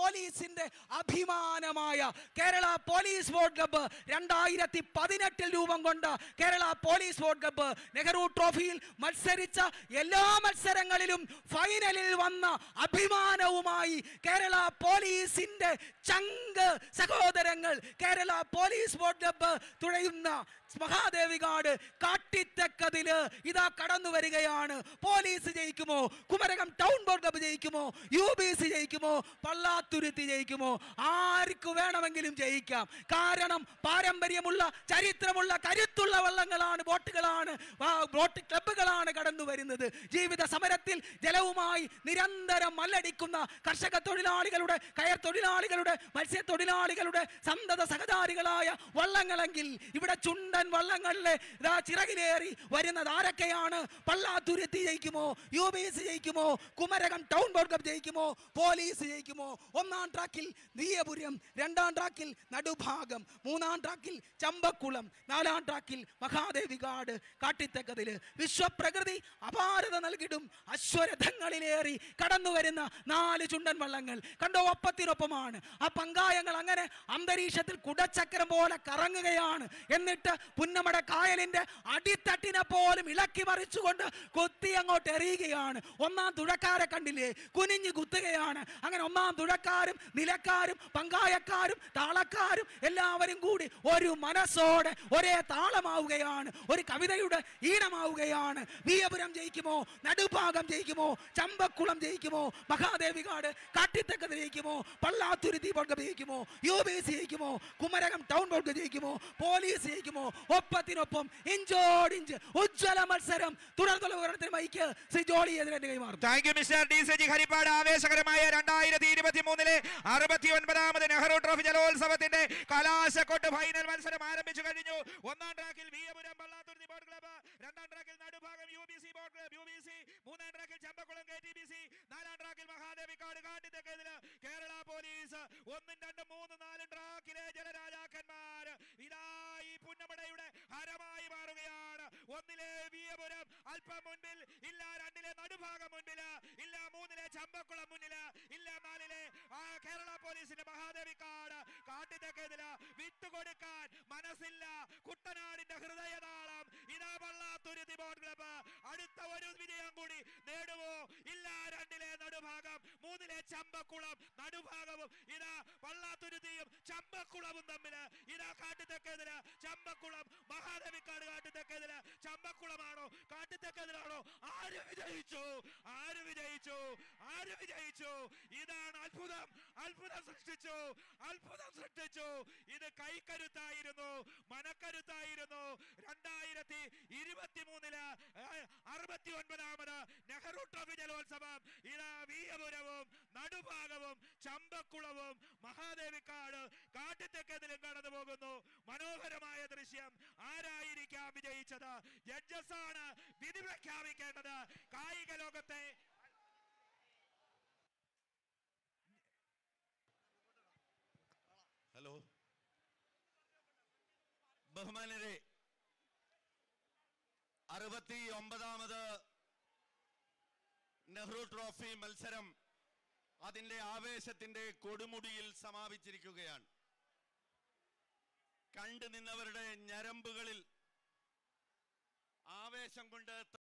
പോലീസിന്റെ അഭിമാനമായ Kerala police boat club രണ്ടായിരത്തി പതിനെട്ടിൽ രൂപം കൊണ്ട Kerala police boat club Nehru ട്രോഫിയിൽ മത്സരിച്ച എല്ലാ മത്സരങ്ങളിലും ഫൈനലിൽ വന്ന അഭിമാനവുമായി കേരള പോലീസിന്റെ ചങ്ക് സഹോദരങ്ങൾ കേരള പോലീസ് ബോർഡ് ക്ലബ്ബ് തുഴയുന്ന മഹാദേവികാട് കാട്ടിത്തക്കതില് ഇതാ കടന്നു വരികയാണ് പോലീസ് ജയിക്കുമോ കുമരകം ടൗൺ ബോർഡ് ക്ലബ്ബ് ജയിക്കുമോ യു ബി സി ജയിക്കുമോ പള്ളാത്തുരുത്തി ജയിക്കുമോ ആർക്ക് വേണമെങ്കിലും ജയിക്കാം കാരണം പാരമ്പര്യമുള്ള ചരിത്രമുള്ള കരുത്തുള്ള വള്ളങ്ങളാണ് ബോട്ടുകളാണ് ആ, ബോട്ട് ക്ലബ്ബുകളാണ് കടന്നു വരുന്നത് ജീവിത സമരത്തിൽ ജലവുമായി നിരന്തരം മല്ലടിക്കുന്ന കർഷക തൊഴിലാളികളുടെ കയർ തൊഴിലാളികളുടെ മത്സ്യത്തൊഴിലാളികളുടെ സന്തത സഹചാരികളായ വള്ളങ്ങളെങ്കിൽ ഇവിടെ ചുണ്ടൻ വള്ളങ്ങളിലെ ഇതാ ചിറകിലേറി വരുന്നത് ആരൊക്കെയാണ് പള്ളാത്തുരുത്തി ജയിക്കുമോ യു ബി സി ജയിക്കുമോ കുമരകം ടൗൺ ബോർഡ് ക്ലബ് ജയിക്കുമോ പോലീസ് ജയിക്കുമോ ഒന്നാം ട്രാക്കിൽ നീയപുരം രണ്ടാം ട്രാക്കിൽ നടുഭാഗം മൂന്നാം ട്രാക്കിൽ ചമ്പക്കുളം നാലാം ട്രാക്കിൽ മഹാദേവികാട് കാട്ടിത്തക്കതില് വിശ്വപ്രകൃതി അപാരത നൽകിടും അശ്വരഥങ്ങളിലേറി കടന്നു വരുന്ന നാല് ചുണ്ടൻ വള്ളങ്ങൾ കണ്ടോ ഒപ്പത്തിനൊപ്പമാണ് ആ പങ്കായങ്ങൾ അങ്ങനെ അന്തരീക്ഷത്തിൽ കുടച്ചക്രം പോലെ കറങ്ങുകയാണ് എന്നിട്ട് പുന്നമട കായലിന്റെ അടിത്തട്ടിനെ പോലും ഇളക്കി മറിച്ചുകൊണ്ട് കുത്തി അങ്ങോട്ട് എറിയുകയാണ് ഒന്നാം തുഴക്കാരെ കണ്ടില്ലേ കുനിഞ്ഞു കുത്തുകയാണ് അങ്ങനെ ഒന്നാം തുഴക്കാരും നിലക്കാരും പങ്കായക്കാരും താളക്കാരും എല്ലാവരും കൂടി ഒരു മനസ്സോടെ ഒരേ താളമാവുകയാണ് ഒരു കവിതയുടെ ഈണമാവുകയാണ് വീയപുരം ജയിക്കുമോ നടുഭാഗം ജയിക്കുമോ ചമ്പക്കുളം ജയിക്കുമോ മഹാദേവികാട് കാട്ടിത്തക്കത് ജയിക്കുമോ പള്ളാത്തുരുത്തി ബോർഡ് ജയിക്കുമോ യു ബി സി ജയിക്കുമോ കുമരകം ടൗൺ ബോർഡ് ജയിക്കുമോ പോലീസ് ജയിക്കുമോ ഒപ്പത്തിനൊപ്പം ഇഞ്ചോടിഞ്ച് ഉജ്ജ്വല മത്സരം തുടർന്നുള്ള വിവരണത്തിന് മൈക്ക് ശ്രീ ജോളി എതിരെ കൈമാറും thank you mister D C G Haripad ആവേശകരമായ രണ്ടായിരത്തി ഇരുപത്തി മൂന്നിലെ അറുപത്തി ഒൻപതാമത് നെഹ്റു ട്രോഫി ജലോത്സവത്തിന്റെ കലാശക്കൊട്ട് ഫൈനൽ മത്സരം ആരംഭിച്ചു കഴിഞ്ഞു ഒന്നാം ട്രാക്കിൽ വിയപുരം പള്ളാത്തുരുത്തി ബോർഡ് ക്ലബ്ബ് രണ്ടാം ട്രാക്കിൽ Nadubhagam U B C boat club U B C മൂന്നാം ട്രാക്കിൽ Champakulam K T B C നാലാം ട്രാക്കിൽ മഹാദേവിക്കാട് കാട്ടിത്തെക്കെതിര് കേരള പോലീസ് ഒന്നും രണ്ടും മൂന്നും നാലും ട്രാക്കിലെ ജലരാജാക്കന്മാർ ഇതാ ഈ പുന്നമടയുടെ ഹരമായി മാറുകയാണ് ഒന്നിലെ വിയപുരം അല്പം മുൻപിൽ ഇല്ല രണ്ടിലെ നടുഭാഗം മുൻപില് ഇല്ല മൂന്നിലെ ചമ്പക്കുളം മുന്നില് ഇല്ല നാലിലെ ആ കേരള പോലീസിന്റെ മഹാദേവിക്കാട് കാട്ടിത്തെക്കെതില് വിട്ടുകൊടുക്കാൻ മനസ്സില്ല കുട്ടനാടിന്റെ ഹൃദയതാളം ഇതാ പള്ളാത്തുരുത്തി ബോർഡ് ക്ലബ്ബ് അടുത്ത ഒരു വിജയം കൂടി നേടുമോ ഇല്ല രണ്ടിലെ നടുഭാഗം മൂന്നിലെ ചമ്പക്കുളം നടുഭാഗവും ഇതാ പള്ളാത്തുരുത്തിയും ചമ്പക്കുളവും തമ്മില് ഇതാ കാട്ടിത്തെക്കെതിര് ചമ്പക്കുളം മഹാദേവിക്കാട് കാട്ടിത്തെക്കെതിര് ചമ്പക്കുളമാണോ കാട്ടിത്തെക്കെതിരാണോ ആര് വിജയിച്ചു ആര് വിജയിച്ചു ആര് വിജയിച്ചു ഇതാണ് അത്ഭുതം അത്ഭുതം സൃഷ്ടിച്ചു അത്ഭുതം സൃഷ്ടിച്ചു ഇത് കൈക്കരുത്തായിരുന്നു മനക്കരുത്തായിരുന്നു രണ്ടായിരത്തി ഇരുപത്തി മൂന്നില് അറുപത്തി ഒൻപതാമത് നെഹ്റു ട്രോഫി ജലോത്സവം ഇതാ വീയപുരവും നടുഭാഗവും ചമ്പക്കുളവും മഹാദേവിക്കാട് കാട്ടിത്തെക്കെതിലും കടന്നു പോകുന്നു മനോഹരമായ ദൃശ്യം ആരായിരിക്കാം വിജയിച്ചത് ജഡ്ജസ് ആണ് വിധി പ്രഖ്യാപിക്കേണ്ടത് കായിക ലോകത്തെ ഹലോ ബഹുമാനരെ അറുപത്തി ഒമ്പതാമത് നെഹ്റു ട്രോഫി മത്സരം അതിന്റെ ആവേശത്തിന്റെ കൊടുമുടിയിൽ സമാപിച്ചിരിക്കുകയാണ് കണ്ടു നിന്നവരുടെ ഞരമ്പുകളിൽ ആവേശം കൊണ്ട്